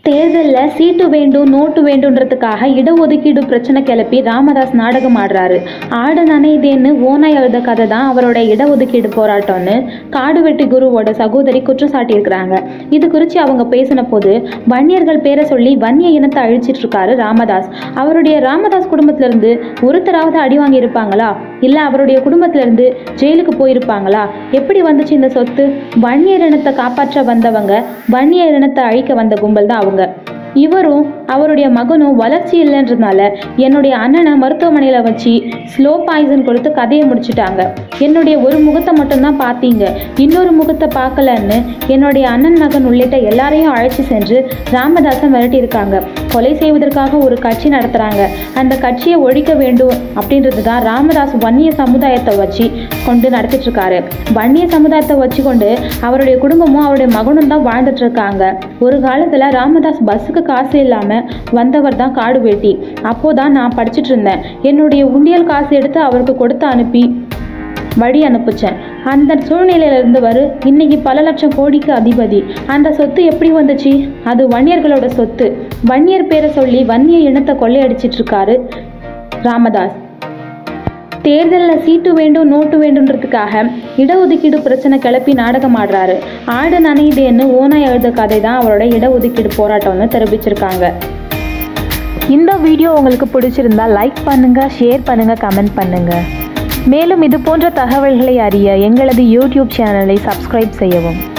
தேர்தலில் சீட்டு வேண்டும் நோட்டு வேண்டுன்றதுக்காக இடஒதுக்கீடு பிரச்சனை கிளப்பி ராமதாஸ் நாடகம் ஆடுறாரு ஆடு நனையுதேன்னு ஓனாய் எழுத கதை தான் அவரோட இடஒதுக்கீடு போராட்டம்னு காடுவெட்டி குருவோட சகோதரி குற்றம் சாட்டியிருக்கிறாங்க இது குறித்து அவங்க பேசின போது வன்னியர்கள் பேரை சொல்லி வன்னிய இனத்தை அழிச்சிட்டு இருக்காரு ராமதாஸ் அவருடைய ராமதாஸ் குடும்பத்திலிருந்து ஒருத்தராவது அடி வாங்கி இருப்பாங்களா இல்லை அவருடைய குடும்பத்திலிருந்து ஜெயிலுக்கு போயிருப்பாங்களா எப்படி வந்துச்சு இந்த சொத்து வன்னியர் இனத்தை காப்பாற்ற வந்தவங்க வன்னியர் இனத்தை அழிக்க வந்த கும்பல் தான் அவங்க இவரும் அவருடைய மகனும் வளர்ச்சி இல்லைன்றதுனால என்னுடைய அண்ணனை மருத்துவமனையில் வச்சு ஸ்லோ பாய்சன் கொடுத்து கதையை முடிச்சிட்டாங்க என்னுடைய ஒரு முகத்தை மட்டும்தான் பார்த்தீங்க இன்னொரு முகத்தை பார்க்கலன்னு என்னுடைய அண்ணன் மகன் உள்ளிட்ட எல்லாரையும் அழைச்சி சென்று ராமதாஸை மிரட்டியிருக்காங்க கொலை செய்வதற்காக ஒரு கட்சி நடத்துகிறாங்க அந்த கட்சியை ஒழிக்க வேண்டும் அப்படின்றது தான் ராமதாஸ் வன்னிய சமுதாயத்தை வச்சு கொண்டு நடத்திட்டு இருக்காரு வன்னிய சமுதாயத்தை வச்சு கொண்டு அவருடைய குடும்பமும் அவருடைய மகனும் தான் வாழ்ந்துட்டு இருக்காங்க ஒரு காலத்தில் ராமதாஸ் பஸ்ஸுக்கு காசு இல்லாமல் வந்தவர் தான் காடு வெட்டி அப்போதான் நான் படிச்சுட்டு இருந்தேன் என்னுடைய உண்டியல் காசு எடுத்து அவருக்கு கொடுத்து அனுப்பி வழி அனுப்பிச்சேன் அந்த சூழ்நிலையில இருந்தவர் இன்னைக்கு பல லட்சம் கோடிக்கு அதிபதி அந்த சொத்து எப்படி வந்துச்சு அது வன்னியர்களோட சொத்து வன்னியர் பேரை சொல்லி வன்னிய இனத்தை கொள்ளையடிச்சிட்டு இருக்காரு ராமதாஸ் தேர்தலில் சீட்டு வேண்டும் நோட்டு வேண்டுன்றதுக்காக இடஒதுக்கீடு பிரச்சனை கிளப்பி நாடகம் ஆடுறாரு ஆடு நனையுதேன்னு ஓனாய் எழுத கதை தான் அவரோட இடஒதுக்கீடு போராட்டம்னு தெரிவிச்சிருக்காங்க இந்த வீடியோ உங்களுக்கு பிடிச்சிருந்தா லைக் பண்ணுங்க ஷேர் பண்ணுங்க கமெண்ட் பண்ணுங்க மேலும் இது போன்ற தகவல்களை அறிய எங்களது யூடியூப் சேனலை சப்ஸ்கிரைப் செய்யவும்